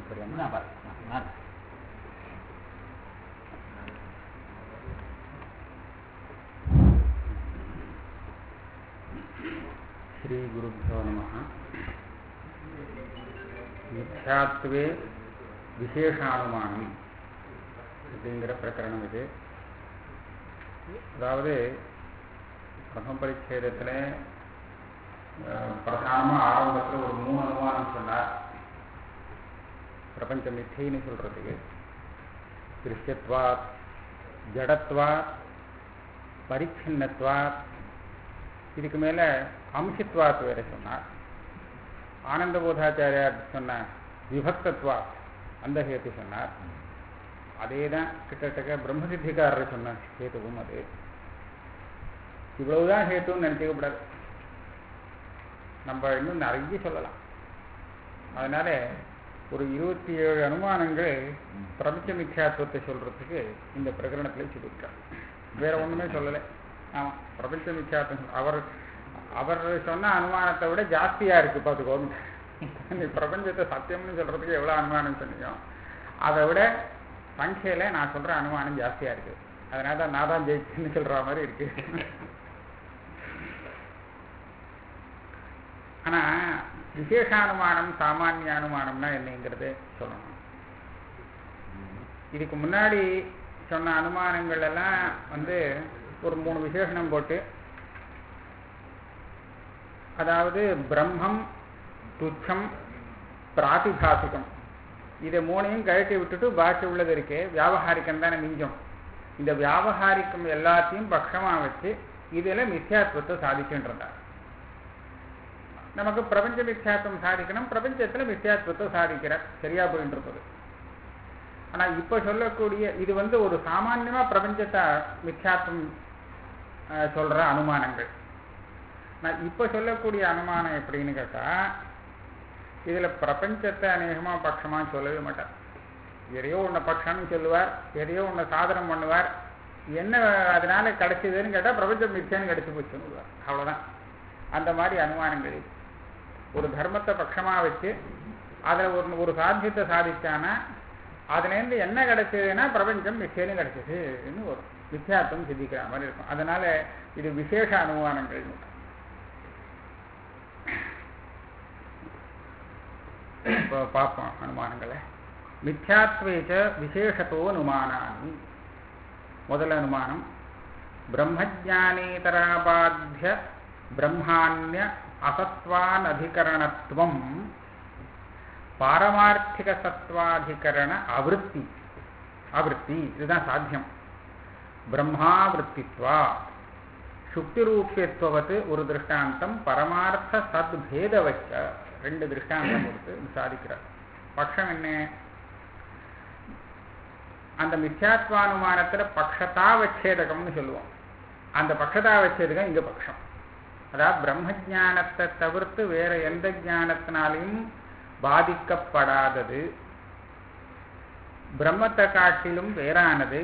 படிக்கலாமா நான் பார்க்கிறேன். நான் ஸ்ரீகுருப்போ நம மித்யாத்வே விசேஷானுமானம் அப்படிங்கிற பிரகரணம் இது அதாவது பிரம்ம பரிச்சேதத்தில் பிரதானமாக ஆரம்பத்தில் ஒரு மூணு அனுமானம் சொன்னார் பிரபஞ்ச மித்தைன்னு சொல்கிறதுக்கு திருஷ்யத்வாத் ஜடத்வாத் பரிச்சின்னத்வாத் இதுக்கு மேலே அம்சித்வாத் வேற சொன்னார் ஆனந்த போதாச்சாரியார் சொன்ன விபக்தத்வாத் அந்த ஹேத்து சொன்னார் அதே தான் கிட்டத்தட்ட பிரம்மசித்திகாரர் சொன்ன ஹேத்துவும் அது இவ்வளவுதான் ஹேத்துன்னு நினைச்சுக்க கூடாது நம்ம இன்னும் நிறைய சொல்லலாம் அதனால ஒரு இருபத்தி ஏழு அனுமானங்கள் பிரபஞ்ச மித்யாத்துவத்தை சொல்றதுக்கு இந்த பிரகரணத்தில் சொல்லியிருக்கார் வேற ஒண்ணுமே சொல்லலை ஆமா பிரபஞ்ச மித்யாத்துவம் அவர் அவர் சொன்ன அனுமானத்தை விட ஜாஸ்தியா இருக்கு பார்த்துக்கோங்க நீ பிரபஞ்சத்தை சத்தியம்னு சொல்றதுக்கு எவ்வளவு அனுமானம் சொன்னீங்க அதை விட சங்கையில நான் சொல்ற அனுமானம் ஜாஸ்தியா இருக்கு அதனால தான் நான் தான் ஜெயிச்சுன்னு சொல்ற மாதிரி இருக்கு ஆனா விசேஷானுமானம் சாமானிய அனுமானம்னா என்னங்கிறத சொல்லணும் இதுக்கு முன்னாடி சொன்ன அனுமானங்கள் எல்லாம் வந்து ஒரு மூணு விசேஷணம் போட்டு அதாவது பிரம்மம் துச்சம் பிராதிபாசிகம் இதை மூணையும் கழட்டி விட்டுட்டு பாக்கி உள்ளது இருக்கே வியாபகாரிக்கம் தானே மிஞ்சம் இந்த வியாபகாரிக்கம் எல்லாத்தையும் பட்சமா வச்சு இதில் மித்யாத்வத்தை சாதிக்கின்றார் நமக்கு பிரபஞ்ச மித்யாத்வம் சாதிக்கணும் பிரபஞ்சத்தில் மித்யாத்வத்தை சாதிக்கிறார் சரியா போயிட்டு இருப்பது ஆனா இப்ப சொல்லக்கூடிய இது வந்து ஒரு சாமான்யமா பிரபஞ்சத்தை மித்யாத்வம் அஹ், சொல்ற அனுமானங்கள் நான் இப்ப சொல்லக்கூடிய அனுமானம் எப்படின்னு கேட்டா இதுல பிரபஞ்சத்தை அநேகமா பட்சமா சொல்லவே மாட்டார் எதையோ ஒண்ணு பட்சம்னு சொல்லுவார் எதையோ ஒண்ணு சாதனம் பண்ணுவார் என்ன அதனால கிடைச்சதுன்னு கேட்டா பிரபஞ்சம் மிச்சம்னு கிடைச்சு போச்சுன்னு சொல்லுவார் அவ்வளவுதான் அந்த மாதிரி அனுமானங்கள் இது. ஒரு தர்மத்தை பட்சமா வச்சு அதுல ஒரு ஒரு சாத்தியத்தை சாதிச்சானா அதுலேருந்து என்ன கிடைச்சதுன்னா பிரபஞ்சம் மிச்சேன்னு கிடைச்சதுன்னு வரும் மித்யார்த்தம் சித்திக்கிற மாதிரி இருக்கும் அதனால இது விசேஷ அனுமானங்கள் இப்போ பார்ப்போம் அனுமானங்களை மித்யாத்வேச்ச விசேஷத்தோ அனுமானானி முதல் அனுமானம் பிரம்மஜானேதராபாத்திய பிரம்மாண்ய அசத்வான் அதிகரணத்துவம் பாரமார்த்திக சத்வாதிகரண அவிருத்தி அவிருத்தி இதுதான் சாத்தியம் பிரம்மாவிருத்தித்வா சுக்திரூபியத்துவத்து ஒரு திருஷ்டாந்தம் பரமார்த்த சத்பேதவச்ச ரெண்டு திருஷ்டாந்தம் கொடுத்து சாதிக்கிறார் பட்சம் என்ன அந்த மித்யாத்வானுமானத்துல பக்ஷதாவச்சேதகம்னு சொல்லுவோம் அந்த பக்ஷதாவச்சேதகம் இங்க பட்சம் அதாவது பிரம்ம ஞானத்தை தவிர்த்து வேற எந்த ஞானத்தினாலையும் பாதிக்கப்படாதது பிரம்மத்தை காட்டிலும் வேறானது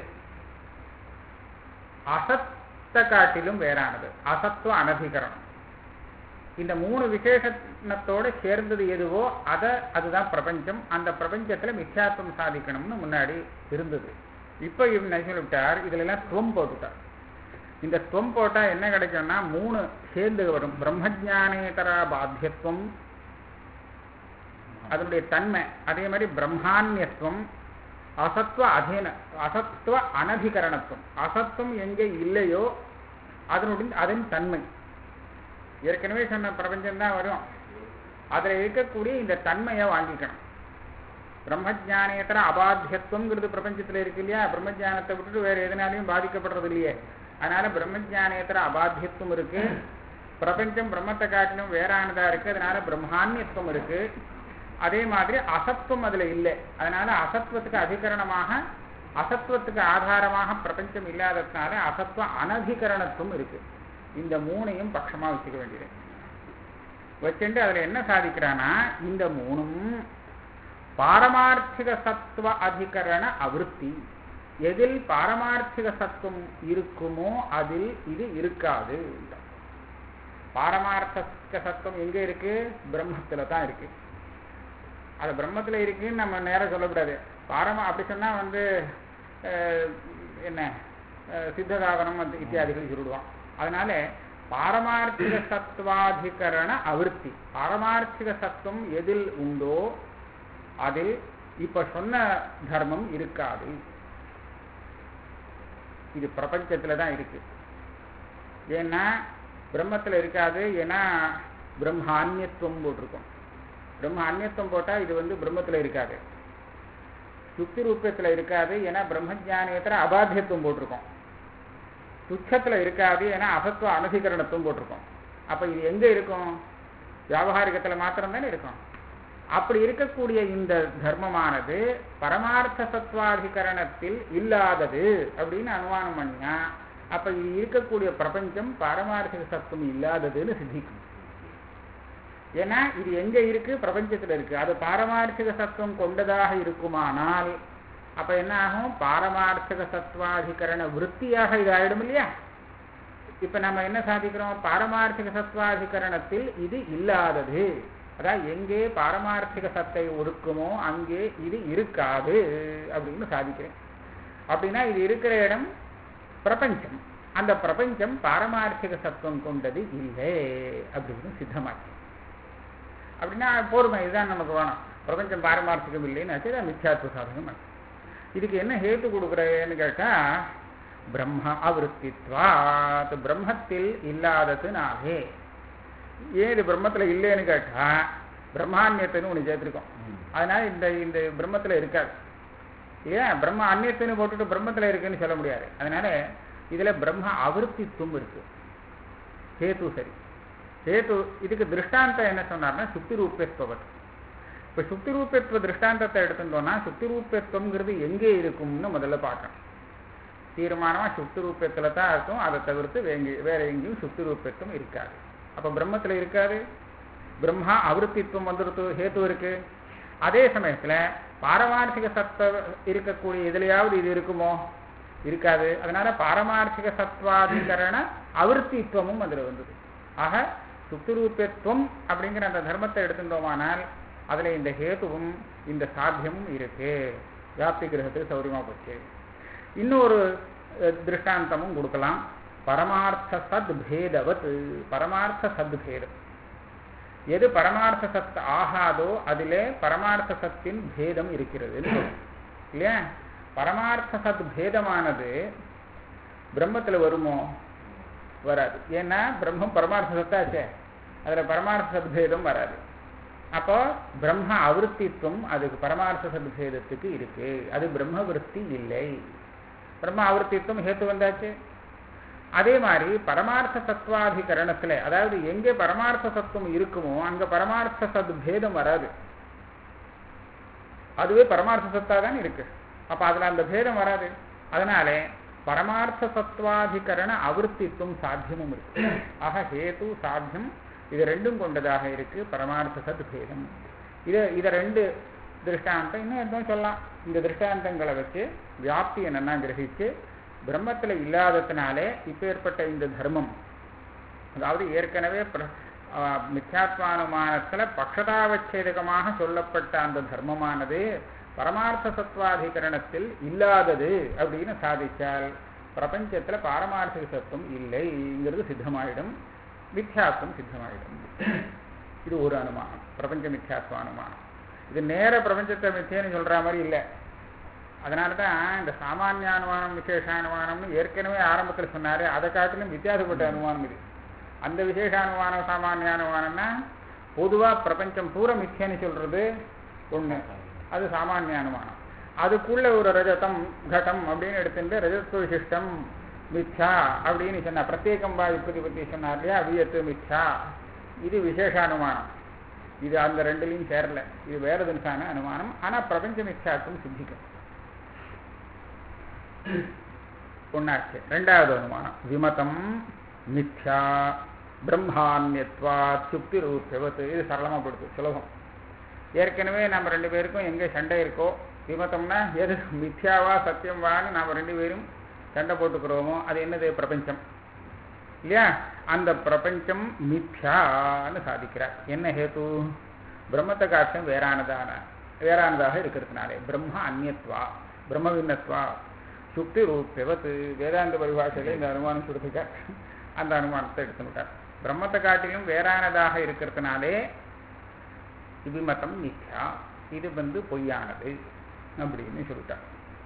அசத்தை காட்டிலும் வேறானது அசத்துவ அனதிகரணம் இந்த மூணு விசேஷணத்தோட சேர்ந்தது எதுவோ அதை அதுதான் பிரபஞ்சம் அந்த பிரபஞ்சத்துல மித்யாத்வம் சாதிக்கணும்னு முன்னாடி இருந்தது இப்போ என்ன சொல்லிவிட்டார் இதுல எல்லாம் துவம் போட்டுட்டார் இந்த துவம் போட்டா என்ன கிடைக்கும்னா மூணு சேர்ந்து வரும் பிரம்மஜானேதரா பாத்தியத்துவம் அதனுடைய தன்மை அதே மாதிரி பிரம்மான்யத்துவம் அசத்துவ அதீன அசத்துவ அனதிகரணத்துவம் அசத்துவம் எங்கே இல்லையோ அதனுடைய அதன் தன்மை ஏற்கனவே சொன்ன பிரபஞ்சம் தான் வரும் அதில் இருக்கக்கூடிய இந்த தன்மையை வாங்கிக்கணும் பிரம்மஜானேத்தர அபாத்தியத்துவங்கிறது பிரபஞ்சத்தில் இருக்கு இல்லையா பிரம்மஜானத்தை விட்டுட்டு வேற எதனாலையும் பாதிக்கப்படுறது இல்லையே அதனால பிரம்மஜானேத்தர அபாத்தியத்துவம் இருக்கு பிரபஞ்சம் பிரம்மத்தை காட்டிலும் வேறானதா இருக்கு அதனால பிரம்மான்யத்துவம் இருக்கு அதே மாதிரி அசத்துவம் அதுல இல்லை அதனால அசத்துவத்துக்கு அதிகரணமாக அசத்துவத்துக்கு ஆதாரமாக பிரபஞ்சம் இல்லாததுனால அசத்துவ அனதிகரணத்துவம் இருக்கு இந்த மூணையும் பட்சமா வச்சுக்க வேண்டியது வச்சுட்டு அதுல என்ன சாதிக்கிறானா இந்த மூணும் பாரமார்த்திக சத்துவ அதிகரண அவிருத்தி எதில் பாரமார்த்திக சத்துவம் இருக்குமோ அதில் இது இருக்காது பாரமார்த்திக சத்துவம் எங்க இருக்கு பிரம்மத்துல தான் இருக்கு அது பிரம்மத்துல இருக்குன்னு நம்ம நேரம் சொல்லக்கூடாது பாரமா அப்படி சொன்னா வந்து அஹ், என்ன அஹ், சித்ததாகனம் வந்து இத்தியாதிகள் சொல்லிடுவான் அதனால பாரமார்த்திக சத்வாதிகரண அவிருத்தி பாரமார்த்திக சத்துவம் எதில் உண்டோ அதில் இப்ப சொன்ன தர்மம் இருக்காது இது பிரபஞ்சத்துல தான் இருக்கு ஏன்னா பிரம்மத்துல இருக்காது ஏன்னா பிரம்மான்யத்துவம் போட்டிருக்கோம் பிரம்ம அந்நியத்துவம் போட்டா இது வந்து பிரம்மத்துல இருக்காது சுத்தி ரூபத்துல இருக்காது ஏன்னா பிரம்மஜானியத்துல அபாத்தியத்துவம் போட்டிருக்கோம் துச்சத்துல இருக்காது ஏன்னா அசத்துவ அனதிகரணத்துவம் போட்டிருக்கோம் அப்ப இது எங்க இருக்கும் வியாபகாரிகத்துல மாத்திரம் தானே இருக்கும் அப்படி இருக்கக்கூடிய இந்த தர்மமானது பரமார்த்த சத்வாதிகரணத்தில் இல்லாதது அப்படின்னு அனுமானம் பண்ணினா அப்ப இது இருக்கக்கூடிய பிரபஞ்சம் பாரமார்த்திக சத்துவம் இல்லாததுன்னு சித்திக்கும் ஏன்னா இது எங்க இருக்கு பிரபஞ்சத்துல இருக்கு அது பாரமார்த்திக சத்துவம் கொண்டதாக இருக்குமானால் அப்ப என்ன ஆகும் பாரமார்த்திக சத்வாதிகரண விற்த்தியாக இது ஆயிடும் இல்லையா இப்ப நம்ம என்ன சாதிக்கிறோம் பாரமார்த்திக சத்வாதிகரணத்தில் இது இல்லாதது அதாவது எங்கே பாரமார்த்திக சத்தை ஒடுக்குமோ அங்கே இது இருக்காது அப்படின்னு சாதிக்கிறேன் அப்படின்னா இது இருக்கிற இடம் பிரபஞ்சம் அந்த பிரபஞ்சம் பாரமார்த்திக சத்துவம் கொண்டது இல்லை அப்படின்னு சித்தமாச்சு அப்படின்னா போருமே இதுதான் நமக்கு வேணும் பிரபஞ்சம் பாரமார்த்திகம் இல்லைன்னு ஆச்சு அது மித்யாத்வ சாதகம் ஆச்சு இதுக்கு என்ன ஹேத்து கொடுக்குறேன்னு கேட்டா பிரம்ம அவிருத்தித்வாத் பிரம்மத்தில் இல்லாததுனாலே ஏன் இது பிரம்மத்துல இல்லைன்னு கேட்டா பிரம்மான்யத்துன்னு ஒண்ணு சேர்த்திருக்கோம் அதனால இந்த இந்த பிரம்மத்துல இருக்காது ஏன் பிரம்ம அந்நியத்துன்னு போட்டுட்டு பிரம்மத்துல இருக்குன்னு சொல்ல முடியாது அதனால இதுல பிரம்ம அவிருத்தித்துவம் இருக்கு ஹேத்து சரி ஹேத்து இதுக்கு திருஷ்டாந்தம் என்ன சொன்னார்னா சுத்தி ரூபேத்வத் இப்ப சுத்தி ரூபத்துவ திருஷ்டாந்தத்தை எடுத்துட்டோம்னா சுத்தி ரூபத்துவங்கிறது எங்கே இருக்கும்னு முதல்ல பார்க்கணும் தீர்மானமா சுத்தி ரூபத்துல தான் இருக்கும் அதை தவிர்த்து வேங்க வேற எங்கேயும் சுத்தி ரூபத்துவம் இருக்காது அப்ப பிரம்மத்துல இருக்காது பிரம்மா அவிருத்தித்துவம் வந்துடுத்து ஹேத்து இருக்கு அதே சமயத்துல பாரமார்த்திக சத்த இருக்கக்கூடிய எதுலையாவது இது இருக்குமோ இருக்காது அதனால பாரமார்த்திக சத்வாதிகரண அவிருத்தித்துவமும் அதுல வந்தது ஆக சுத்துரூபத்துவம் அப்படிங்கிற அந்த தர்மத்தை எடுத்துட்டோமானால் அதுல இந்த ஹேதுவும் இந்த சாத்தியமும் இருக்கு வியாப்தி கிரகத்துக்கு சௌரியமா போச்சு இன்னொரு அஹ், திருஷ்டாந்தமும் கொடுக்கலாம் பரமார்த்த சத் பேதவத் பரமார்த்த சத் பேதம் எது பரமார்த்த சத் ஆகாதோ அதிலே பரமார்த்த சத்தின் பேதம் இருக்கிறது இல்லையா பரமார்த்த சத் பேதமானது பிரம்மத்துல வருமோ வராது ஏன்னா பிரம்மம் பரமார்த்த சத்தாச்சே அதுல பரமார்த்த சத்பேதம் வராது அப்போ பிரம்ம அவிருத்தித்துவம் அதுக்கு பரமார்த்த சத்பேதத்துக்கு இருக்கு அது பிரம்ம விருத்தி இல்லை பிரம்ம அவிருத்தித்துவம் ஹேத்து வந்தாச்சு அதே மாதிரி பரமார்த்த சத்வாதிகரணத்துல அதாவது எங்கே பரமார்த்த சத்துவம் இருக்குமோ அங்க பரமார்த்த சத்பேதம் வராது அதுவே பரமார்த்த சத்தா தான் இருக்கு அப்ப அதுல அந்த பேதம் வராது அதனாலே பரமார்த்த சத்வாதிகரண அவிருத்தித்துவம் சாத்தியமும் இருக்கு ஆக ஹேது சாத்தியம் இது ரெண்டும் கொண்டதாக இருக்கு பரமார்த்த சத் பேதம் இதை இதை ரெண்டு திருஷ்டாந்தம் இன்னும் எதுவும் சொல்லலாம் இந்த திருஷ்டாந்தங்களை வச்சு வியாப்தி என்னன்னா கிரகிச்சு பிரம்மத்துல இல்லாததுனாலே இப்பேற்பட்ட இந்த தர்மம் அதாவது ஏற்கனவே பிர- ஆஹ் மித்யாத்வானுமானத்துல பக்ஷதாவச்சேதகமாக சொல்லப்பட்ட அந்த தர்மமானது பரமார்த்த சத்வாதிகரணத்தில் இல்லாதது அப்படின்னு சாதிச்சால் பிரபஞ்சத்துல பாரமார்த்திக சத்துவம் இல்லைங்கிறது சித்தமாயிடும் மித்யாத்வம் சித்தமாயிடும் இது ஒரு அனுமானம் பிரபஞ்ச மித்யாத்வ அனுமானம் இது நேர பிரபஞ்சத்தை மித்தியன்னு சொல்ற மாதிரி இல்லை அதனால தான் இந்த சாமானிய அனுமானம் விசேஷ அனுமானம்னு ஏற்கனவே ஆரம்பத்தில் சொன்னாரு அதை காட்டிலும் வித்தியாசப்பட்ட அனுமானம் இது அந்த விசேஷ அனுமானம் சாமானிய அனுமானம்னா பொதுவா பிரபஞ்சம் பூரா மித்தியன்னு சொல்றது ஒண்ணு அது சாமானிய அனுமானம் அதுக்குள்ள ஒரு ரஜதம் கடம் அப்படின்னு எடுத்துட்டு ரஜத்வ விசிஷ்டம் மித்யா அப்படின்னு சொன்னா பிரத்யேகம் வா இப்படி பத்தி சொன்னார் இல்லையா வியத்து மித்யா இது விசேஷ அனுமானம் இது அந்த ரெண்டுலையும் சேரல இது வேற தினசான அனுமானம் ஆனா பிரபஞ்ச மித்யாத்துவம் சித்திக்கும் ஒன்னாச்சு ரெண்டாவது அனுமானம் விமதம் மித்யா பிரம்மான்யத்வா சுக்தி ரூபவத் இது சரளமா படுத்து சுலபம் ஏற்கனவே நம்ம ரெண்டு பேருக்கும் எங்க சண்டை இருக்கோ விமதம்னா எது மித்யாவா சத்தியம் வான்னு நாம ரெண்டு பேரும் சண்டை போட்டுக்கிறோமோ அது என்னது பிரபஞ்சம் இல்லையா அந்த பிரபஞ்சம் மித்யான்னு சாதிக்கிறார் என்ன ஹேத்து பிரம்மத்தை காட்டிலும் வேறானதான வேறானதாக இருக்கிறதுனாலே பிரம்ம அந்நியத்வா பிரம்ம விண்ணத்வா சுக்தி ரூபத்து வேதாந்த பரிபாஷையில இந்த அனுமானம் கொடுத்துருக்கார் அந்த அனுமானத்தை எடுத்துட்டார் பிரம்மத்தை காட்டிலும் வேறானதாக இருக்கிறதுனாலே விமதம் மித்யா இது வந்து பொய்யானது அப்படின்னு சொல்லிட்டார்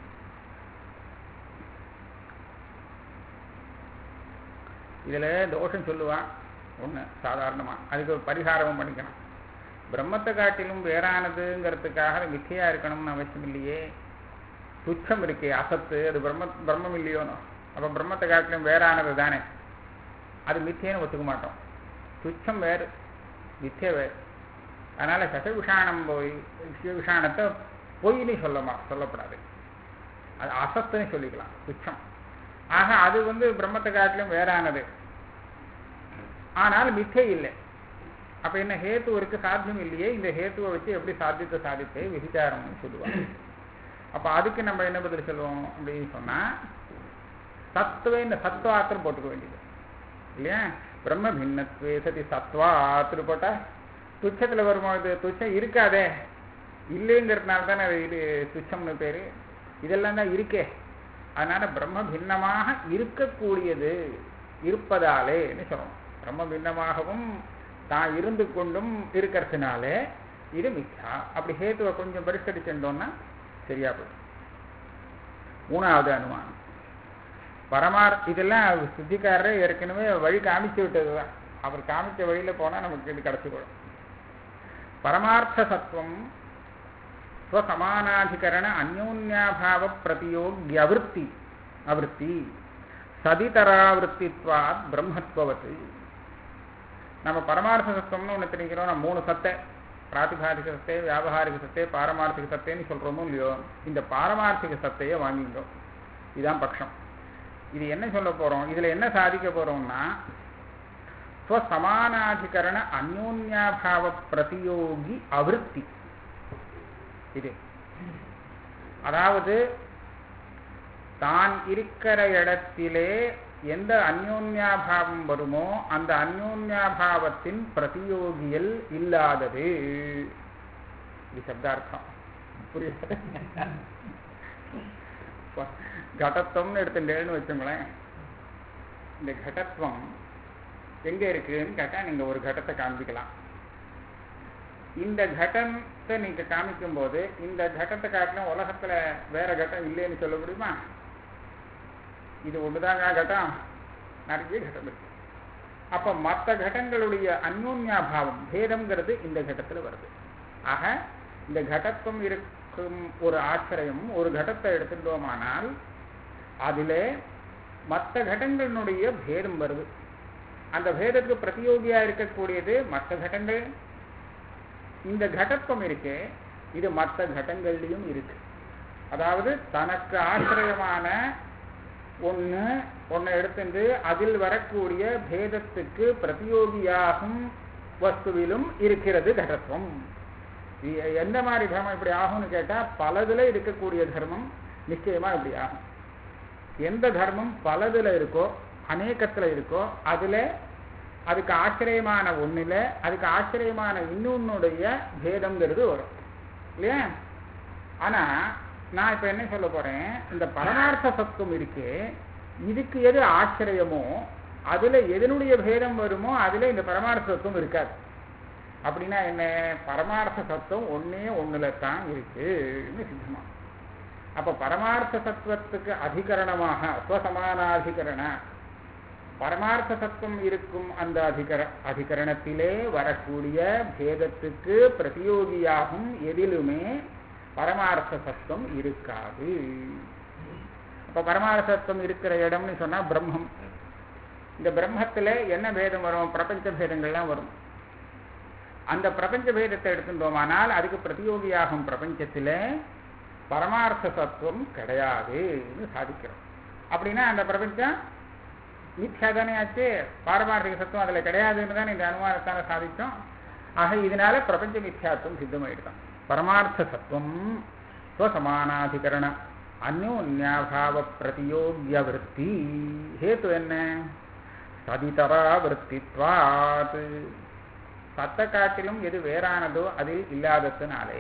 இதுல தோஷம் சொல்லுவான் ஒண்ணு சாதாரணமா அதுக்கு ஒரு பரிகாரமும் பண்ணிக்கணும் பிரம்மத்தை காட்டிலும் வேறானதுங்கிறதுக்காக அது மித்தையா இருக்கணும்னு அவசியம் இல்லையே துச்சம் இருக்கே அசத்து அது பிரம்ம பிரம்மம் இல்லையோனோ அப்ப பிரம்மத்தை காட்டிலும் வேறானது தானே அது மித்தியன்னு ஒத்துக்க மாட்டோம் துச்சம் வேறு மித்திய வேறு அதனால சசவிஷானம் போய் விஷானத்தை பொய்ன்னு சொல்லமா சொல்லப்படாது அது அசத்துன்னு சொல்லிக்கலாம் துச்சம் ஆக அது வந்து பிரம்மத்தை காட்டிலும் வேறானது ஆனால் மித்தை இல்லை அப்ப என்ன ஹேத்து இருக்கு சாத்தியம் இல்லையே இந்த ஹேத்துவை வச்சு எப்படி சாத்தியத்தை சாதித்து விசிச்சாரம்னு சொல்லுவாங்க அப்ப அதுக்கு நம்ம என்ன பதில் சொல்லுவோம் அப்படின்னு சொன்னா சத்துவே இந்த சத்வாத்திரம் போட்டுக்க வேண்டியது இல்லையா பிரம்ம பின்னத்வே சதி சத்வாத்திரு போட்டா துச்சத்துல வரும்போது துச்சம் இருக்காதே இல்லைங்கிறதுனால தானே அது இது துச்சம்னு பேரு இதெல்லாம் தான் இருக்கே அதனால பிரம்ம பின்னமாக இருக்கக்கூடியது இருப்பதாலேன்னு சொல்லணும் பிரம்ம பின்னமாகவும் தான் இருந்து கொண்டும் இருக்கிறதுனாலே இது மித்யா அப்படி ஹேத்துவை கொஞ்சம் பரிசடிச்சுட்டோம்னா சரியா போயிடும் மூணாவது அனுமானம் பரமார் இதெல்லாம் சித்திக்காரரே ஏற்கனவே வழி காமிச்சு விட்டதுதான் அவர் காமிச்ச வழியில போனா நமக்கு இது கிடைச்சிக்கொள்ளும் பரமார்த்த சத்துவம் ஸ்வசமானாதிகரண அந்யோன்யாபாவ பிரதியோகிய அவிருத்தி அவிருத்தி சதிதராவிருத்தித்வாத் பிரம்மத்வவத்து நம்ம பரமார்த்த சத்தம்னு ஒன்று தெரிஞ்சுக்கிறோம் நம்ம மூணு சத்தை பிராத்திபாதிக சத்தை வியாபகாரிக சத்தை பாரமார்த்திக சத்தைன்னு சொல்றோமோ இல்லையோ இந்த பாரமார்த்திக சத்தையை வாங்கிட்டோம் இதுதான் பட்சம் இது என்ன சொல்ல போறோம் இதுல என்ன சாதிக்க போறோம்னா ஸ்வசமானாதிகரண அந்யோன்யாபாவ பிரதியோகி அவிருத்தி இது அதாவது தான் இருக்கிற இடத்திலே எந்த அந்யோன்யாபாவம் வருமோ அந்த அந்யோன்யாபாவத்தின் பிரதியோகியல் இல்லாதது இது சப்தார்த்தம் புரியுது கடத்துவம்னு எடுத்துட்டேன்னு வச்சுங்களேன் இந்த கடத்துவம் எங்க இருக்குன்னு கேட்டா நீங்க ஒரு கடத்தை காண்பிக்கலாம் இந்த கடத்தை நீங்க காமிக்கும் போது இந்த கடத்தை காட்டிலும் உலகத்துல வேற கட்டம் இல்லைன்னு சொல்ல முடியுமா இது ஒண்ணுதாங்க கட்டம் நிறைய கட்டம் இருக்கு அப்ப மற்ற கடங்களுடைய அந்யோன்யாபாவம் பேதம்ங்கிறது இந்த கட்டத்துல வருது ஆக இந்த கடத்துவம் இருக்கும் ஒரு ஆச்சரியம் ஒரு கடத்தை எடுத்துட்டோமானால் அதிலே மற்ற கடங்களினுடைய பேதம் வருது அந்த பேதத்துக்கு பிரதியோகியா இருக்கக்கூடியது மற்ற கடங்கள் இந்த கடத்துவம் இருக்கு இது மற்ற கடங்கள்லையும் இருக்கு அதாவது தனக்கு ஆசிரியமான ஒன்று ஒன்றை எடுத்துட்டு அதில் வரக்கூடிய பேதத்துக்கு பிரதியோகியாகும் வஸ்துவிலும் இருக்கிறது கடத்துவம் எந்த மாதிரி தர்மம் இப்படி ஆகும்னு கேட்டா பலதுல இருக்கக்கூடிய தர்மம் நிச்சயமா இப்படி ஆகும் எந்த தர்மம் பலதுல இருக்கோ அநேகத்துல இருக்கோ அதுல அதுக்கு ஆச்சரியமான ஒண்ணுல அதுக்கு ஆச்சரியமான இன்னொன்னுடைய பேதம்ங்கிறது வரும் இல்லையா ஆனா நான் இப்ப என்ன சொல்ல போறேன் இந்த பரமார்த்த சத்துவம் இருக்கு இதுக்கு எது ஆச்சரியமோ அதுல எதனுடைய பேதம் வருமோ அதுல இந்த பரமார்த்த சத்துவம் இருக்காது அப்படின்னா என்ன பரமார்த்த சத்துவம் ஒன்னே ஒண்ணுல தான் இருக்குன்னு சித்தமா அப்ப பரமார்த்த சத்துவத்துக்கு அதிகரணமாக ஸ்வசமானாதிகரண பரமார்த்த சத்துவம் இருக்கும் அந்த அதிகர அதிகரணத்திலே வரக்கூடிய பேதத்துக்கு பிரதியோகியாகும் எதிலுமே பரமார்த்த சத்துவம் இருக்காது அப்ப பரமார்த்த சத்துவம் இருக்கிற இடம்னு சொன்னா பிரம்மம் இந்த பிரம்மத்துல என்ன பேதம் வரும் பிரபஞ்ச பேதங்கள்லாம் வரும் அந்த பிரபஞ்ச பேதத்தை எடுத்துட்டோமானால் அதுக்கு பிரதியோகியாகும் பிரபஞ்சத்துல பரமார்த்த சத்துவம் கிடையாதுன்னு சாதிக்கிறோம் அப்படின்னா அந்த பிரபஞ்சம் மித்யா தானே ஆச்சு பாரமார்த்திக சத்துவம் அதுல கிடையாதுன்னு தானே இந்த அனுமானத்தால சாதிச்சோம் ஆக இதனால பிரபஞ்ச மித்யாத்துவம் சித்தமாயிடுதான் பரமார்த்த சத்துவம் ஸ்வசமானாதிகரண அந்யோன்யாபாவ பிரதியோகிய விற்பி ஹேத்து என்ன சதிதரா விற்பித்வாத் சத்த காட்டிலும் எது வேறானதோ அதில் இல்லாததுனாலே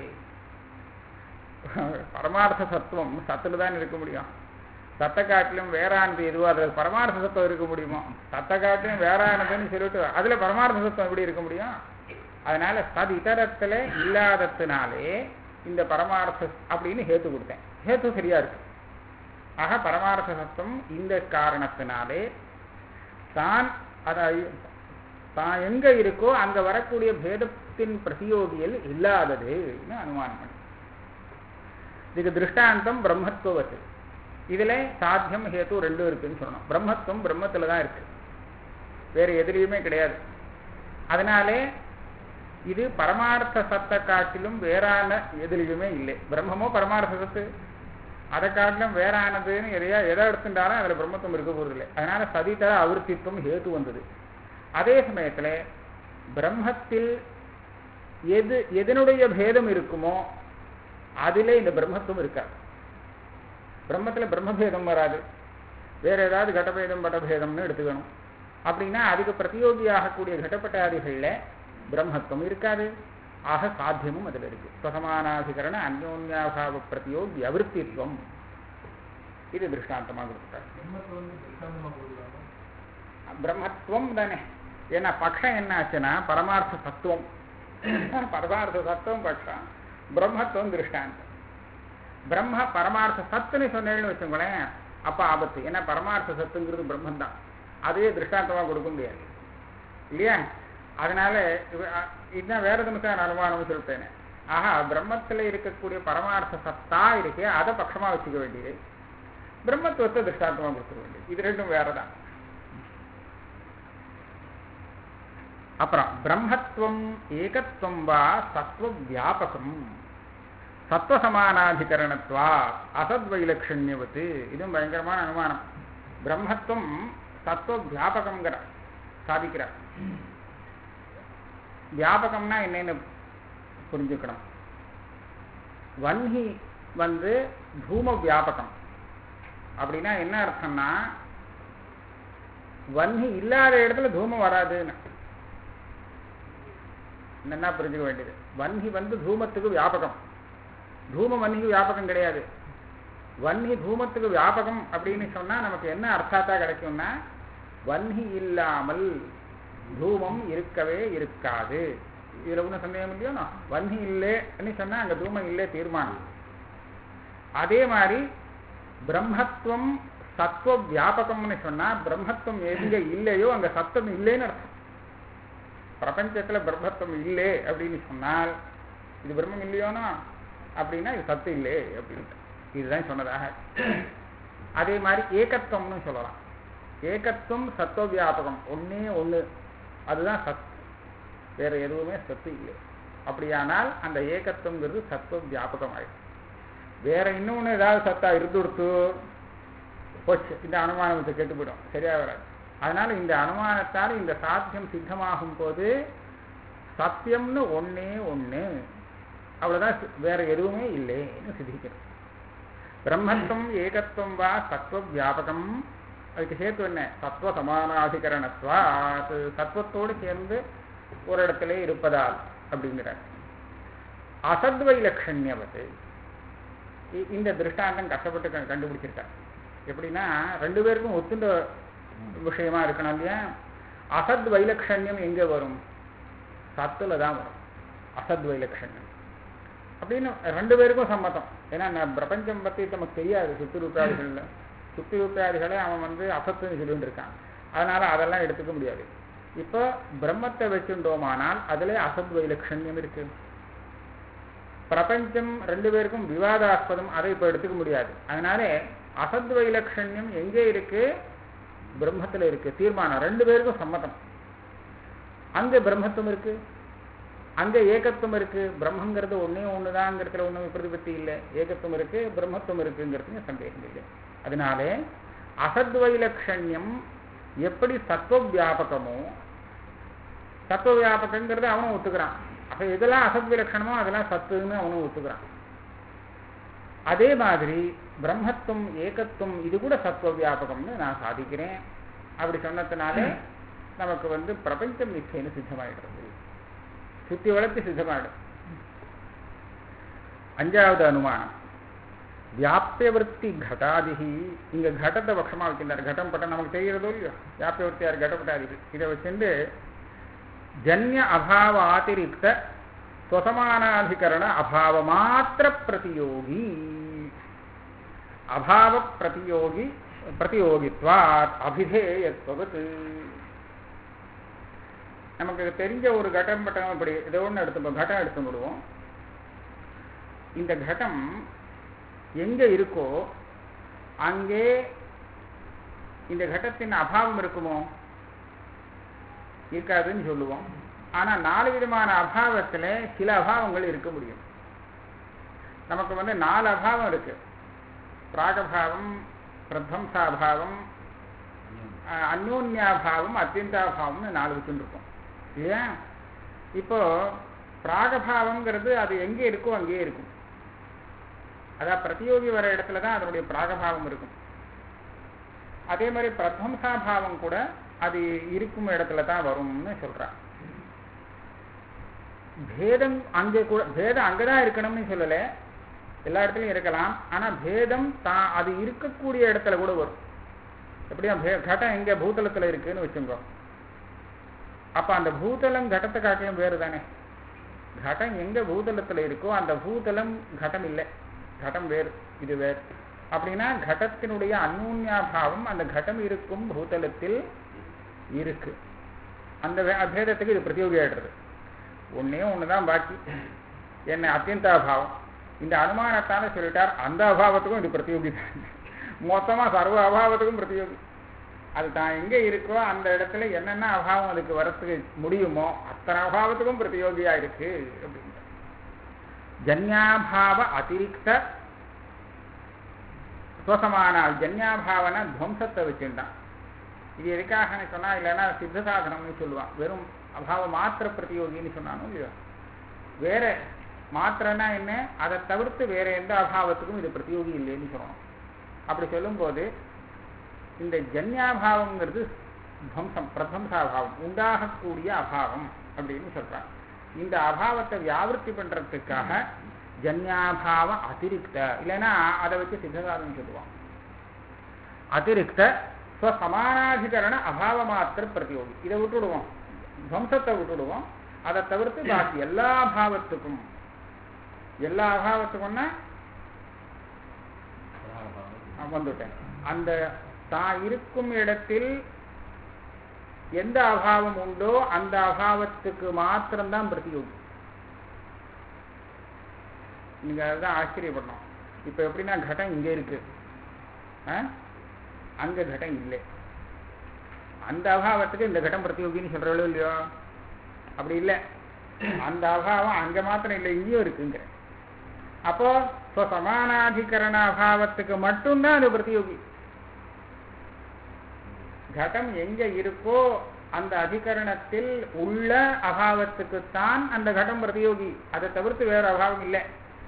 பரமார்த்த சத்துவம் சத்துல தான் இருக்க முடியும் சத்த காட்டிலும் வேறானது எதுவோ அதில் பரமார்த்த சத்துவம் இருக்க முடியுமோ சத்த காட்டிலும் வேறானதுன்னு சொல்லிட்டு அதுல பரமார்த்த சத்துவம் எப்படி இருக்க முடியும் அதனால சது இதரத்துல இல்லாததுனாலே இந்த பரமார்த்த அப்படின்னு ஹேத்து கொடுத்தேன் ஹேத்து சரியா இருக்கு ஆக பரமார்த்த சத்துவம் இந்த காரணத்தினாலே தான் அதை தான் எங்க இருக்கோ அங்க வரக்கூடிய பேதத்தின் பிரதியோகியல் இல்லாததுன்னு அனுமானம் பண்ணி இதுக்கு திருஷ்டாந்தம் பிரம்மத்துவத்து இதுல சாத்தியம் ஹேத்து ரெண்டும் இருக்குன்னு சொல்லணும் பிரம்மத்துவம் பிரம்மத்துல தான் இருக்கு வேற எதுலையுமே கிடையாது அதனாலே இது பரமார்த்த சத்தை காட்டிலும் வேறான எதுலையுமே இல்லை பிரம்மமோ பரமார்த்த சத்து அதை காட்டிலும் வேறானதுன்னு எதையா எதை எடுத்துட்டாலும் அதுல பிரம்மத்துவம் இருக்க போறதில்லை அதனால சதிதர அவிர்த்தித்துவம் ஹேத்து வந்தது அதே சமயத்துல பிரம்மத்தில் எது எதனுடைய பேதம் இருக்குமோ அதிலே இந்த பிரம்மத்துவம் இருக்காது பிரம்மத்துல பிரம்மபேதம் வராது வேற ஏதாவது கடபேதம் படபேதம்னு எடுத்துக்கணும் அப்படின்னா அதுக்கு பிரதியோகியாகக்கூடிய கடப்பட்டாதிகள்ல பிரம்மத்துவம் இருக்காது ஆக சாத்தியமும் அதில் இருக்கு சுவசமானாதிகரண அந்யோன்யாபாவ பிரதியோகி அவிருத்தித்வம் இது திருஷ்டாந்தமாக கொடுத்தார் பிரம்மத்துவம் தானே ஏன்னா பக்ஷம் என்ன ஆச்சுன்னா பரமார்த்த தத்துவம் பரமார்த்த தத்துவம் பக்ஷம் பிரம்மத்துவம் திருஷ்டாந்தம் பிரம்ம பரமார்த்த சத்துன்னு சொன்னேன்னு வச்சுக்கோங்களேன் அப்ப ஆபத்து ஏன்னா பரமார்த்த சத்துங்கிறது பிரம்மன் தான் அதே திருஷ்டாந்தமா கொடுக்க முடியாது இல்லையா அதனால இதுதான் வேற எதுவும் அனுமானம் சொல்லிட்டேன் ஆஹா பிரம்மத்துல இருக்கக்கூடிய பரமார்த்த சத்தா இருக்கே அதை பட்சமா வச்சுக்க வேண்டியது பிரம்மத்துவத்தை திருஷ்டாந்தமா கொடுத்துக்க வேண்டியது இது ரெண்டும் வேறதான் அப்புறம் பிரம்மத்துவம் ஏகத்துவம் வா சத்வ வியாபகம் சத்வசமானாதிகரணத்வா அசத்வைலட்சண்யவத்து இதுவும் பயங்கரமான அனுமானம் பிரம்மத்துவம் சத்வ வியாபகங்கிற சாதிக்கிறார் வியாபகம்னா என்னன்னு புரிஞ்சுக்கணும் வன்ஹி வந்து தூம வியாபகம் அப்படின்னா என்ன அர்த்தம்னா வன்ஹி இல்லாத இடத்துல தூமம் வராதுன்னு என்னன்னா புரிஞ்சுக்க வேண்டியது வன்ஹி வந்து தூமத்துக்கு வியாபகம் தூமம் வன்னிக்கு வியாபகம் கிடையாது வன்னி தூமத்துக்கு வியாபகம் அப்படின்னு சொன்னா நமக்கு என்ன அர்த்தாத்தா கிடைக்கும்னா வன்னி இல்லாமல் தூமம் இருக்கவே இருக்காது இதுல ஒன்றும் சந்தேகம் இல்லையோ வன்னி இல்லைன்னு சொன்னா அங்க தூமம் இல்லை தீர்மானம் அதே மாதிரி பிரம்மத்துவம் சத்துவ வியாபகம்னு சொன்னா பிரம்மத்துவம் எங்க இல்லையோ அங்க சத்தம் இல்லைன்னு அர்த்தம் பிரபஞ்சத்துல பிரம்மத்துவம் இல்லை அப்படின்னு சொன்னால் இது பிரம்மம் இல்லையோனா அப்படின்னா இது சத்து இல்லை அப்படின்ட்டு இதுதான் சொன்னதாக அதே மாதிரி ஏகத்துவம்னு சொல்லலாம் ஏகத்துவம் சத்துவ வியாபகம் ஒன்னே ஒண்ணு அதுதான் சத் வேற எதுவுமே சத்து இல்லை அப்படியானால் அந்த ஏகத்துவங்கிறது சத்துவ வியாபகம் ஆயிடும் வேற இன்னொன்னு ஏதாவது சத்தா இருந்து கொடுத்து போச்சு இந்த அனுமானத்தை கெட்டு போயிடும் சரியா வராது அதனால இந்த அனுமானத்தால் இந்த சாத்தியம் சித்தமாகும் போது சத்தியம்னு ஒன்னே ஒண்ணு அவ்வளவுதான் வேற எதுவுமே இல்லைன்னு சித்திக்கிறது பிரம்மத்துவம் ஏகத்துவம் வா சத்வ வியாபகம் அதுக்கு சேர்த்து என்ன சத்வ சமானாதிகரணத்துவா அது சத்வத்தோடு சேர்ந்து ஒரு இடத்துல இருப்பதால் அப்படிங்கிறார் அசத்வை லட்சண்யவது இந்த திருஷ்டாந்தம் கஷ்டப்பட்டு கண்டுபிடிச்சிருக்கார் எப்படின்னா ரெண்டு பேருக்கும் ஒத்துண்ட விஷயமா இருக்கணும் இல்லையா அசத் வைலட்சண்யம் எங்க வரும் சத்துல தான் வரும் அசத் வைலட்சண்யம் அப்படின்னு ரெண்டு பேருக்கும் சம்மதம் ஏன்னா நான் பிரபஞ்சம் பத்தி நமக்கு தெரியாது சுத்தி ரூபாதிகள்ல சுத்தி ரூபாதிகளை அவன் வந்து அசத்துன்னு சொல்லிட்டு இருக்கான் அதனால அதெல்லாம் எடுத்துக்க முடியாது இப்போ பிரம்மத்தை வச்சுட்டோமானால் அதுல அசத் வைலட்சண்யம் இருக்கு பிரபஞ்சம் ரெண்டு பேருக்கும் விவாதாஸ்பதம் அதை இப்போ எடுத்துக்க முடியாது அதனால அசத் வைலட்சண்யம் எங்கே இருக்கு பிரம்மத்துல இருக்கு தீர்மானம் ரெண்டு பேருக்கும் சம்மதம் அங்க பிரம்மத்துவம் இருக்கு அங்க ஏகத்துவம் இருக்கு பிரம்மங்கிறது ஒன்னே ஒண்ணுதாங்கிறதுல ஒண்ணும் பிரதிபத்தி இல்லை ஏகத்துவம் இருக்கு பிரம்மத்துவம் இருக்குங்கிறது சந்தேகம் இல்லை அதனாலே அசத்வைலட்சண்யம் எப்படி சத்துவ வியாபகமோ சத்துவ வியாபகங்கிறது அவனும் ஒத்துக்கிறான் அப்ப இதெல்லாம் அசத்விலட்சணமோ அதெல்லாம் சத்துன்னு அவனும் ஒத்துக்கிறான் அதே மாதிரி பிரம்மத்துவம் ஏகத்துவம் இது கூட சத்துவ வியாபகம்னு நான் சாதிக்கிறேன் அப்படி சொன்னதுனாலே நமக்கு வந்து பிரபஞ்சம் நிச்சயம் சித்தமாயிடுறது சுத்தி வளர்த்து சித்தமாயிடும் அஞ்சாவது அனுமானம் வியாபியவர்த்தி கட்டாதிகி இங்க கடத்தை பட்சமா வச்சிருந்தார் கட்டம் பட்டம் நமக்கு தெரிகிறதோ இல்லையோ வியாபியவர்த்தியார் கடப்பட்டாதிகள் இதை வச்சுட்டு ஜன்ய அபாவ ஆதிரிக்த ஸ்வசமானாதிகரண அபாவ மாத்திர பிரதியோகி அபாவ பிரதியோகி பிரதியோகித்வாத் அபிதேயத்வத் நமக்கு தெரிஞ்ச ஒரு கட்டம் பட்டம் இப்படி ஏதோ ஒன்று எடுத்து கட்டம் எடுத்து விடுவோம் இந்த கட்டம் எங்க இருக்கோ அங்கே இந்த கட்டத்தின் அபாவம் இருக்குமோ இருக்காதுன்னு சொல்லுவோம் ஆனா நாலு விதமான அபாவத்துல சில அபாவங்கள் இருக்க முடியும் நமக்கு வந்து நாலு அபாவம் இருக்கு பிராகபாவம் பிரத்வம்சாபாவம் அஹ், அந்யோன்யாபாவம் அத்தியந்தாபாவம்னு நாலு வச்சுருக்கோம் இல்லையா இப்போ பிராகபாவம்ங்கிறது அது எங்கே இருக்கோ அங்கேயே இருக்கும் அதான் பிரதியோகி வர இடத்துல தான் அதனுடைய பிராகபாவம் இருக்கும் அதே மாதிரி பிரத்வம்சாபாவம் கூட அது இருக்கும் இடத்துல தான் வரும்னு சொல்றான் பேதம் அங்கே கூட பேதம் அங்கதான் இருக்கணும்னு சொல்லல எல்லா இடத்துலயும் இருக்கலாம் ஆனா பேதம் தான் அது இருக்கக்கூடிய இடத்துல கூட வரும் எப்படியா பே- கட்டம் எங்க பூதலத்துல இருக்குன்னு வச்சுக்கோ அப்ப அந்த பூதலம் கடத்தை காட்டிலும் வேறு தானே கடம் எங்க பூதலத்துல இருக்கோ அந்த பூதலம் கடம் இல்லை கடம் வேறு இது வேறு அப்படின்னா கடத்தினுடைய அந்யூன்யாபாவம் அந்த கடம் இருக்கும் பூதலத்தில் இருக்கு அந்த வே- பேதத்துக்கு இது பிரதியோகி ஆயிடுறது ஒண்ணே ஒண்ணுதான் பாக்கி என்ன அத்தியந்தாபாவம் இந்த அனுமானத்தால சொல்லிட்டார் அந்த அபாவத்துக்கும் இது பிரதியோகி தான் மொத்தமா சர்வ அபாவத்துக்கும் பிரதியோகி அது தான் எங்க இருக்கோ அந்த இடத்துல என்னென்ன அபாவம் அதுக்கு வரத்துக்கு முடியுமோ அத்தனை அபாவத்துக்கும் பிரதியோகியா இருக்கு அப்படின்னு ஜன்யாபாவ அதிரிக்த சுவசமான ஜன்யாபாவன துவம்சத்தை வச்சுட்டான் இது எதுக்காகன்னு சொன்னா இல்லைன்னா சித்த சாதனம்னு சொல்லுவான் வெறும் அபாவ மாத்திர பிரதியோகின்னு சொன்னானோ இல்லையோ வேற மாத்திரன்னா என்ன அதை தவிர்த்து வேற எந்த அபாவத்துக்கும் இது பிரதியோகி இல்லைன்னு சொல்லணும் அப்படி சொல்லும்போது இந்த ஜன்யாபாவங்கிறது துவம்சம் பிரதம்சாபாவம் உண்டாகக்கூடிய அபாவம் அப்படின்னு சொல்றாங்க இந்த அபாவத்தை வியாவிருத்தி பண்றதுக்காக ஜன்யாபாவ அதிரிக்த இல்லைன்னா அதை வச்சு சித்தசாதனம் சொல்லுவான் அதிரிக்த சமானாதிகரண அபாவ மாத்திர பிரதியோகி இதை விட்டுடுவோம் துவம்சத்தை விட்டுடுவோம் அதை தவிர்த்து பாக்கி எல்லா அபாவத்துக்கும் எல்லா அபாவத்துக்கும்னா நான் வந்துட்டேன் அந்த தான் இருக்கும் இடத்தில் எந்த அபாவம் உண்டோ அந்த அபாவத்துக்கு மாத்திரம்தான் பிரதியோகி நீங்க அதுதான் ஆச்சரியப்படணும் இப்ப எப்படின்னா கட்டம் இங்க இருக்கு ஆ? அங்க கட்டம் இல்லை அந்த அபாவத்துக்கு இந்த கட்டம் பிரதியோகின்னு சொல்றவளோ இல்லையோ அப்படி இல்லை அந்த அபாவம் அங்க மாத்திரம் இல்லை இங்கேயும் இருக்குங்கிற அப்போ சமானாதிகரண அபாவத்துக்கு மட்டும்தான் அது பிரதியோகி கடம் எங்க இருக்கோ அந்த அதிகரணத்தில் உள்ள அபாவத்துக்குத்தான் அந்த கடம் பிரதியோகி அதை தவிர்த்து வேற அபாவம் இல்லை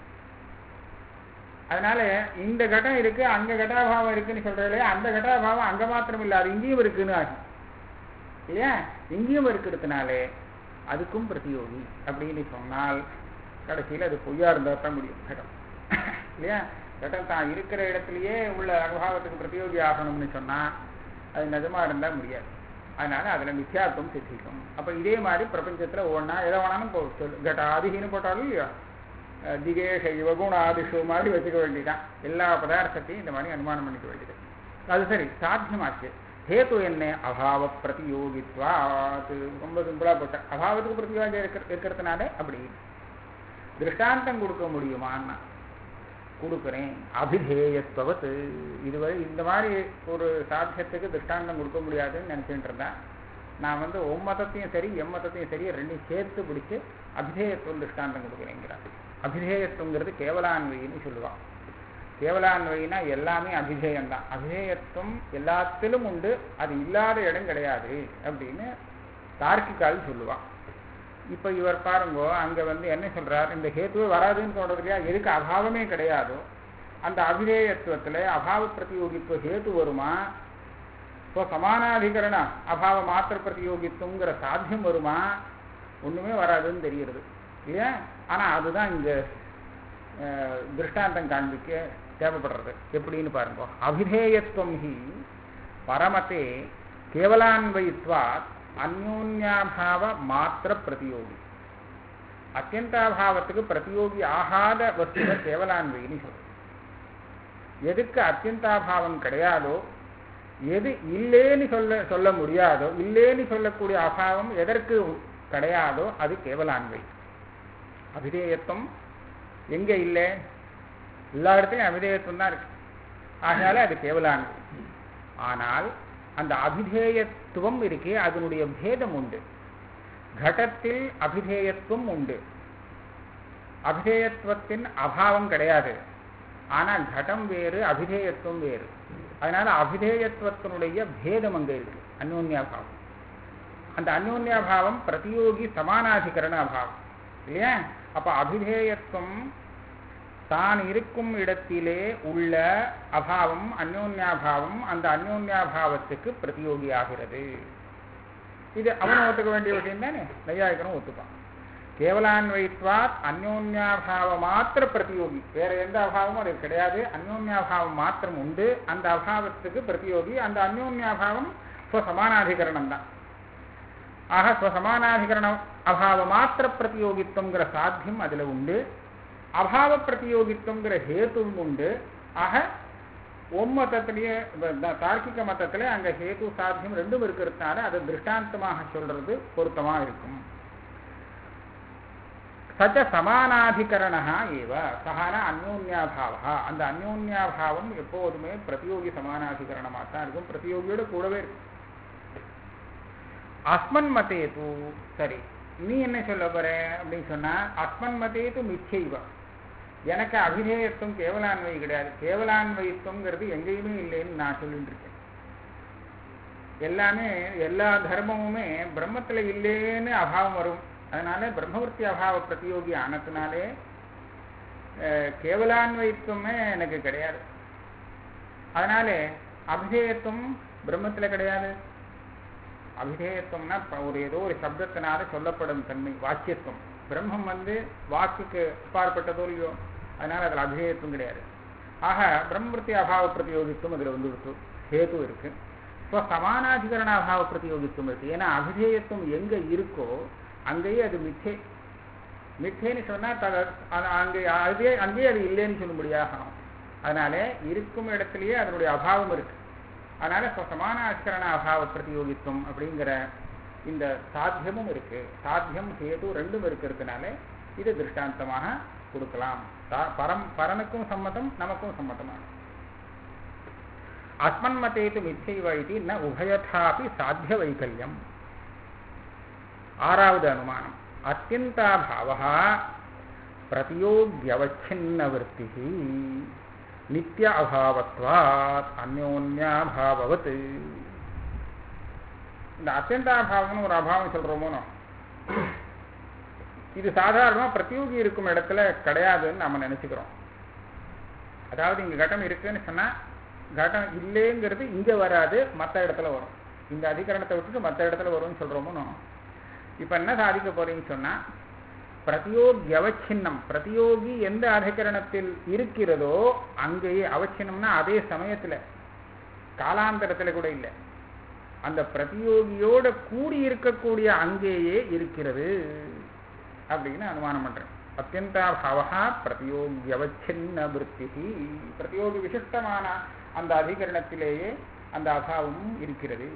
அதனால இந்த கட்டம் இருக்கு அங்க கட்டாபாவம் இருக்குன்னு சொல்றதுல அந்த கட்டாபாவம் அங்க மாத்திரம் இல்லை அது இங்கேயும் இருக்குன்னு ஆகும் இல்லையா இங்கேயும் இருக்கிறதுனாலே அதுக்கும் பிரதியோகி அப்படின்னு சொன்னால் கடைசியில் அது பொய்யா இருந்தால் தான் முடியும் கடம் இல்லையா கடம் தான் இருக்கிற இடத்துலயே உள்ள அனுபாவத்துக்கு பிரதியோகி ஆகணும்னு சொன்னா அது நிஜமா இருந்தா முடியாது அதனால அதுல மித்யாத்துவம் சித்திக்கும் அப்ப இதே மாதிரி பிரபஞ்சத்துல ஒவ்வொன்றா எதை வேணாலும் போ சொல்லு கட்ட ஆதிகின்னு போட்டாலும் இல்லையா அஹ் திகேஷ யுவகுண ஆதிஷு மாதிரி வச்சுக்க வேண்டியதான் எல்லா பதார்த்தத்தையும் இந்த மாதிரி அனுமானம் பண்ணிக்க வேண்டியது அது சரி சாத்தியமாச்சு ஹேத்து என்ன அபாவ பிரதியோகித்வாத் ரொம்ப சிம்பிளா போட்ட அபாவத்துக்கு பிரதியோகம் இருக்கிற இருக்கிறதுனால அப்படி திருஷ்டாந்தம் கொடுக்க முடியுமான்னா கொடுக்குறேன் அபிதேயத்துவத்து இதுவரை இந்த மாதிரி ஒரு சாத்தியத்துக்கு திருஷ்டாந்தம் கொடுக்க முடியாதுன்னு நினைச்சுட்டு இருந்தேன் நான் வந்து உன் மதத்தையும் சரி எம் மதத்தையும் சரி ரெண்டையும் சேர்த்து பிடிச்சு அபிதேயத்துவம் திருஷ்டாந்தம் கொடுக்குறேங்கிறான் அபிதேயத்துவங்கிறது கேவலான்வைன்னு சொல்லுவான் கேவலான்வைனா எல்லாமே அபிதேயம் தான் அபிதேயத்துவம் எல்லாத்திலும் உண்டு அது இல்லாத இடம் கிடையாது அப்படின்னு தார்க்கிகால் சொல்லுவான் இப்ப இவர் பாருங்க அங்க வந்து என்ன சொல்றார் இந்த ஹேத்துவே வராதுன்னு சொல்றது இல்லையா எதுக்கு அபாவமே கிடையாதோ அந்த அபிதேயத்துவத்துல அபாவ பிரதியோகித்துவ ஹேத்து வருமா இப்போ சமானாதிகரண அபாவ மாத்திர பிரதியோகித்துவங்கிற சாத்தியம் வருமா ஒண்ணுமே வராதுன்னு தெரிகிறது இல்லையா ஆனா அதுதான் இங்க அஹ், திருஷ்டாந்தம் காண்பிக்க தேவைப்படுறது எப்படின்னு பாருங்க அபிதேயத்துவம் ஹி பரமத்தே கேவலான்வயித்வா அந்யோன்யாபாவ மாத்திர பிரதியோகி அத்தியந்தாபாவத்துக்கு பிரதியோகி ஆகாத வஸ்துவை கேவலான்வைன்னு சொல்றது எதுக்கு அத்தியந்தாபாவம் கிடையாதோ எது இல்லேன்னு சொல்ல சொல்ல முடியாதோ இல்லேன்னு சொல்லக்கூடிய அபாவம் எதற்கு கிடையாதோ அது கேவலான்வை அபிதேயத்துவம் எங்க இல்லை எல்லா இடத்துலையும் அபிதேயத்துவம் தான் இருக்கு ஆகையால அது கேவலான்வை ஆனால் அந்த அபிதேயத்துவம் இருக்கே அதனுடைய பேதம் உண்டு கடத்தில் அபிதேயத்துவம் உண்டு அபிதேயத்துவத்தின் அபாவம் கிடையாது ஆனா கடம் வேறு அபிதேயத்துவம் வேறு அதனால அபிதேயத்துவத்தினுடைய பேதம் அங்க இருக்கு அந்யோன்யாபாவம் அந்த அந்யோன்யாபாவம் பிரதியோகி சமானாதிகரண அபாவம் இல்லையா அப்ப அபிதேயத்துவம் தான் இருக்கும் இடத்திலே உள்ள அபாவம் அந்யோன்யாபாவம் அந்த அந்யோன்யாபாவத்துக்கு பிரதியோகியாகிறது இது அவனும் ஒத்துக்க வேண்டிய விஷயம் தானே நையாயிக்கனும் ஒத்துப்பான் கேவலான்வைத்வாத் அந்யோன்யாபாவ மாத்திர பிரதியோகி வேற எந்த அபாவமும் அது கிடையாது அந்யோன்யாபாவம் மாத்திரம் உண்டு அந்த அபாவத்துக்கு பிரதியோகி அந்த அந்யோன்யாபாவம் ஸ்வசமானாதிகரணம் தான் ஆக ஸ்வசமானாதிகரண அபாவ மாத்திர பிரதியோகித்துவங்கிற சாத்தியம் அதுல உண்டு அபாவ பிரதியோகித்துவங்கிற ஹேத்துவும் உண்டு ஆக ஒம்மதத்திலேயே தார்க்கிக மதத்துல அங்க ஹேது சாத்தியம் ரெண்டும் இருக்கிறதுனால அதை திருஷ்டாந்தமாக சொல்றது பொருத்தமா இருக்கும் சச்ச சமானாதிகரணா ஏவ சகான அந்யோன்யாபாவா அந்த அந்யோன்யாபாவம் எப்போதுமே பிரதியோகி சமானாதிகரணமாக தான் இருக்கும் பிரதியோகியோட கூடவே இருக்கும் அஸ்மன் மதே தூ சரி நீ என்ன சொல்ல போற அப்படின்னு சொன்னா அஸ்மன் மதே தூ மிச்சைவ எனக்கு அபிதேயத்துவம் கேவலான்வை கிடையாது கேவலான்வைத்துவங்கிறது எங்கேயுமே இல்லைன்னு நான் சொல்லிட்டு இருக்கேன் எல்லாமே எல்லா தர்மமுமே பிரம்மத்துல இல்லேன்னு அபாவம் வரும் அதனால பிரம்மவர்த்தி அபாவ பிரதியோகி ஆனதுனாலே அஹ், கேவலான்வைத்துவமே எனக்கு கிடையாது அதனால அபிதேயத்துவம் பிரம்மத்துல கிடையாது அபிதேயத்துவம்னா இப்ப ஒரு ஏதோ ஒரு சப்தத்தினால சொல்லப்படும் தன்மை வாக்கியத்துவம் பிரம்மம் வந்து வாக்குக்கு அப்பாற்பட்டதோ இல்லையோ அதனால அதுல அபிதேயத்துவம் கிடையாது ஆக பிரம்மவர்த்தி அபாவ பிரதியோகித்துவம் அதுல வந்து இருக்கு ஹேது இருக்கு இப்போ சமானாதிகரண அபாவ பிரதியோகித்துவம் இருக்கு ஏன்னா அபிதேயத்துவம் எங்க இருக்கோ அங்கேயே அது மிச்சை மிச்சைன்னு சொன்னா த- அது அங்கே அதே அங்கேயே அது இல்லைன்னு சொல்ல முடியாகணும் அதனால இருக்கும் இடத்துலயே அதனுடைய அபாவம் இருக்கு அதனால இப்ப சமானாதிகரண அபாவ பிரதியோகித்துவம் அப்படிங்கிற இந்த சாத்தியமும் இருக்கு சாத்தியம் ஹேது ரெண்டும் இருக்கிறதுனால இது திருஷ்டாந்தமாக கொடுக்கலாம் தா- பரம் பரனுக்கும் சம்மதம் நமக்கும் சம்மதமாக அஸ்மன் மதேது மிச்சைவ இது ந உபயதாபி சாத்திய வைகல்யம் ஆறாவது அனுமானம் அத்தியந்தாபாவ பிரதியோகியவச்சின்ன விற்பி நித்திய அபாவத்வாத் அந்யோன்யாபாவவத் இந்த அத்தியந்தாபாவம்னு ஒரு அபாவம் சொல்றோமோ இது சாதாரணமா பிரதியோகி இருக்கும் இடத்துல கிடையாதுன்னு நம்ம நினைச்சுக்கிறோம் அதாவது இங்க கட்டம் இருக்குன்னு சொன்னா கட்டம் இல்லைங்கிறது இங்க வராது மற்ற இடத்துல வரும் இந்த அதிகரணத்தை விட்டுட்டு மற்ற இடத்துல வரும்னு சொல்றோமோ இப்ப என்ன சாதிக்க போறீங்கன்னு சொன்னா பிரதியோகி அவச்சின்னம் பிரதியோகி எந்த அதிகரணத்தில் இருக்கிறதோ அங்கேயே அவச்சின்னம்னா அதே சமயத்துல காலாந்தரத்துல கூட இல்லை அந்த பிரதியோகியோட கூடி இருக்கக்கூடிய அங்கேயே இருக்கிறது அப்படின்னு அனுமானம் பண்றேன் அத்தியந்தாபாவா பிரதியோகியவச்சின்ன விற்பி பிரதியோகி விசிஷ்டமான அந்த அதிகரணத்திலேயே அந்த அபாவமும் இருக்கிறது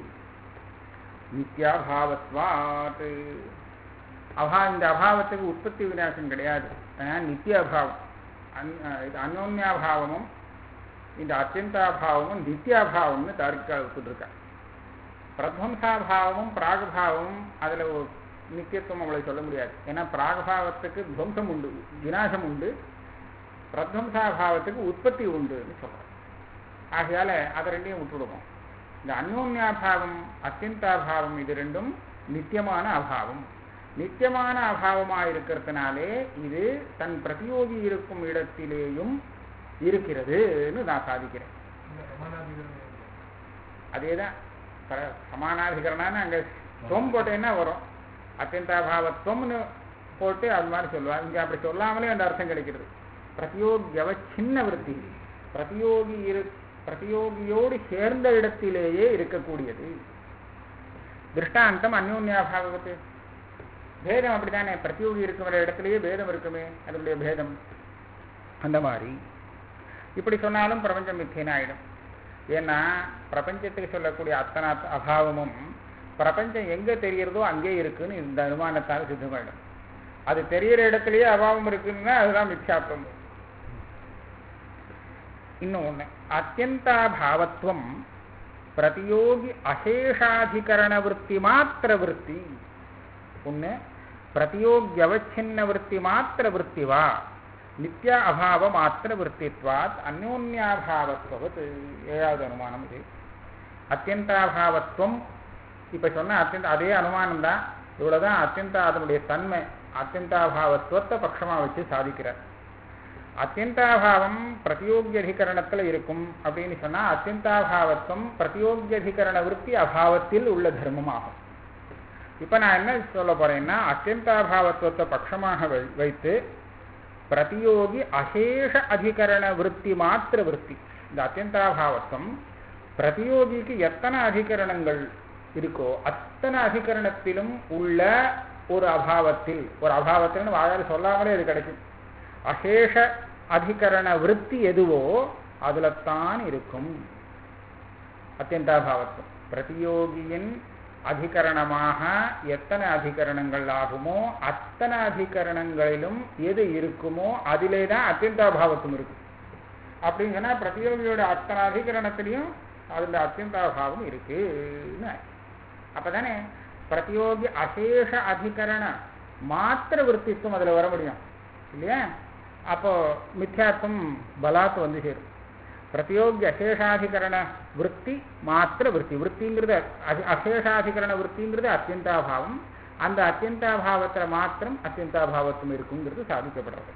நித்யாபாவத்வாத் அபா இந்த அபாவத்துக்கு உற்பத்தி விநாசம் கிடையாது அதனால் நித்திய அபாவம் அந் இது அந்யோன்யாபாவமும் இந்த அத்தியந்தாபாவமும் நித்தியாபாவம்னு தார்க்கா கொடுத்துருக்கா பிரத்வம்சாபாவமும் பிராகபாவமும் அதுல ஒரு நித்தியத்துவம் அவளை சொல்ல முடியாது ஏன்னா பிராகபாவத்துக்கு துவம்சம் உண்டு விநாசம் உண்டு பிரத்வம்சாபாவத்துக்கு உற்பத்தி உண்டுன்னு சொல்றோம் ஆகையால அதை ரெண்டையும் விட்டுடுவோம் இந்த அந்யோன்யாபாவம் அத்தியந்தாபாவம் இது ரெண்டும் நித்தியமான அபாவம் நித்தியமான அபாவமாக இருக்கிறதுனாலே இது தன் பிரதியோகி இருக்கும் இடத்திலேயும் இருக்கிறதுன்னு நான் சாதிக்கிறேன் இந்த சமானாதிகரணம் எது? அதேதான் பர- சமானாதிகரணான்னு அங்க சோம் போட்டேன்னா வரும் அத்தியந்தாபாவத்துவம்னு போட்டு அது மாதிரி சொல்லுவாங்க இங்க அப்படி சொல்லாமலே அந்த அர்த்தம் கிடைக்கிறது பிரதியோகியவ சின்ன விருத்தி பிரதியோகி இரு பிரதியோகியோடு சேர்ந்த இடத்திலேயே இருக்கக்கூடியது திருஷ்டாந்தம் அந்யோன்யாபாவத்து பேதம் அப்படித்தானே பிரதியோகி இருக்கிற இடத்துலயே பேதம் இருக்குமே அதனுடைய பேதம் அந்த மாதிரி இப்படி சொன்னாலும் பிரபஞ்சம் மித்தியன ஆயிடும் ஏன்னா பிரபஞ்சத்துக்கு சொல்லக்கூடிய அத்தனை அத்த- அபாவமும் பிரபஞ்சம் எங்க தெரியறதோ அங்கே இருக்குன்னு இந்த அனுமானத்தால் சித்தமாயிடும் அது தெரியற இடத்துலயே அபாவம் இருக்குன்னா அதுதான் மித்யாத்வம் இன்னும் ஒண்ணு அத்தியந்தாபாவத்துவம் பிரதியோகி அசேஷாதிகரண விற்பி மாத்திர விற்பி ஒண்ணு பிரதியோகியவச்சின்ன விற்பி மாத்திர விற்பி வா நித்யா அபாவ மாத்திர விற்பித்வாத் அந்யோன்யாபாவத்துவத் ஏழாவது அனுமானம் இது அத்தியந்தாபாவத்துவம் இப்ப சொன்ன அத்தியந்த அதே அனுமானம் தான் இவ்வளவுதான் அத்தியந்த அதனுடைய தன்மை அத்தியந்தாபாவத்துவத்தை பட்சமா வச்சு சாதிக்கிறார் அத்தியந்தாபாவம் பிரதியோகியதிகரணத்துல இருக்கும் அப்படின்னு சொன்னா அத்தியந்தாபாவத்துவம் பிரதியோகியதிகரண விற்பி அபாவத்தில் உள்ள தர்மமாகும் இப்ப நான் என்ன சொல்ல போறேன்னா அத்தியந்தாபாவத்துவத்தை பட்சமாக வை- வைத்து பிரதியோகி அசேஷ அதிகரண விற்பி மாத்திர விற்பி இந்த அத்தியந்தாபாவத்துவம் பிரதியோகிக்கு எத்தனை அதிகரணங்கள் இருக்கோ அத்தனை அதிகரணத்திலும் உள்ள ஒரு அபாவத்தில் ஒரு அபாவத்தில்னு வாயால் சொல்லாமலே அது கிடைக்கும் அசேஷ அதிகரண விற்பி எதுவோ அதுல தான் இருக்கும் அத்தியந்தாபாவத்துவம் பிரதியோகியின் அதிகரணமாக எத்தனை அதிகரணங்கள் ஆகுமோ அத்தனை அதிகரணங்களிலும் எது இருக்குமோ அதிலே தான் அத்தியந்தாபாவத்துவம் இருக்கும் அப்படின்னு சொன்னா பிரதியோகியோட அத்தனை அதிகரணத்திலையும் அதுல அத்தியந்தாபாவம் இருக்குன்னு ஆச்சு. அப்பதானே பிரதியோகி அசேஷ அதிகரண மாத்திர விற்பித்துவம் அதுல வர முடியும் இல்லையா அப்போ மித்யாத்வம் பலாத்து வந்து சேரும் பிரதியோகி அசேஷாதிகரண விற்பி மாத்திர விற்பி விற்பிங்கிறது அச- அசேஷாதிகரண விற்பிங்கிறது அத்தியந்தாபாவம் அந்த அத்தியந்தாபாவத்துல மாத்திரம் அத்தியந்தாபாவத்துவம் இருக்குங்கிறது சாதிக்கப்படுறது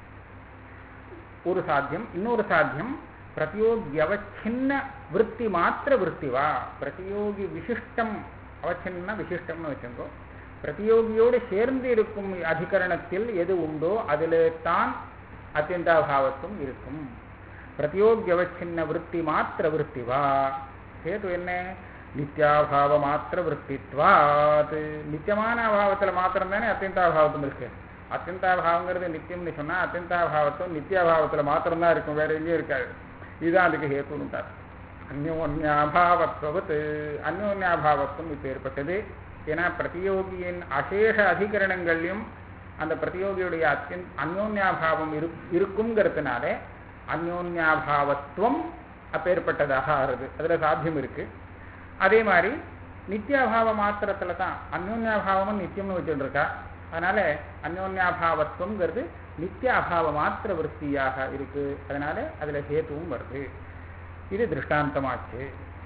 ஒரு சாத்தியம் இன்னொரு சாத்தியம் பிரதியோகி அவச்சின்ன விற்பி மாத்திர விற்பிவா பிரதியோகி விசிஷ்டம் அவச்சின்ன விசிஷ்டம்னு வச்சுக்கோ பிரதியோகியோடு சேர்ந்து இருக்கும் அதிகரணத்தில் எது உண்டோ அதிலே தான் அத்தியந்தாபாவத்துவம் இருக்கும் பிரதியோகியவச்சின்ன விற்பி மாத்திர விற்பிவா ஹேது என்ன நித்யாபாவ மாத்திர விற்பித்வாத் நித்தியமான அபாவத்துல மாத்திரம் தானே அத்தியந்தாபாவத்துவம் இருக்கு அத்தியந்தாபாவங்கிறது நித்தியம்னு சொன்னா அத்தியந்தாபாவத்துவம் நித்யாபாவத்துல மாத்திரம் தான் இருக்கும் வேற எங்கேயும் இருக்காது இதுதான் அதுக்கு ஹேத்துன்ட்டார் அந்யோன்யாபாவத்துவத் அந்யோன்யாபாவத்துவம் இப்போ ஏற்பட்டது ஏன்னா பிரதியோகியின் அசேஷ அதிகரணங்கள்லையும் அந்த பிரதியோகியுடைய அத்தியன் அந்யோன்யாபாவம் இரு இருக்குங்கிறதுனால அந்யோன்யாபாவத்துவம் அப்பேற்பட்டதாக ஆறுது அதுல சாத்தியம் இருக்கு அதே மாதிரி நித்தியாபாவ மாத்திரத்துல தான் அந்யோன்யாபாவமும் நித்தியம்னு வச்சுட்டு இருக்கா அதனால அந்யோன்யாபாவத்துவங்கிறது நித்திய அபாவ மாத்திர விற்பியாக இருக்கு அதனால அதுல ஹேத்துவும் வருது இது திருஷ்டாந்தமாச்சு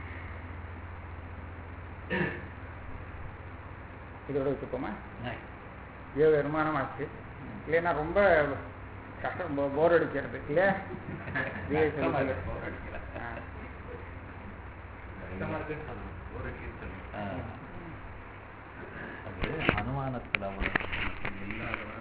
இதோட வச்சுப்போமா ஏழு வருமானம் ஆச்சு இல்லைன்னா ரொம்ப கஷ்டம் போர் அடிக்கிறது இல்லையா இதே சொல்லி ஆ. அது அனுமானத்துல அவ்வளவு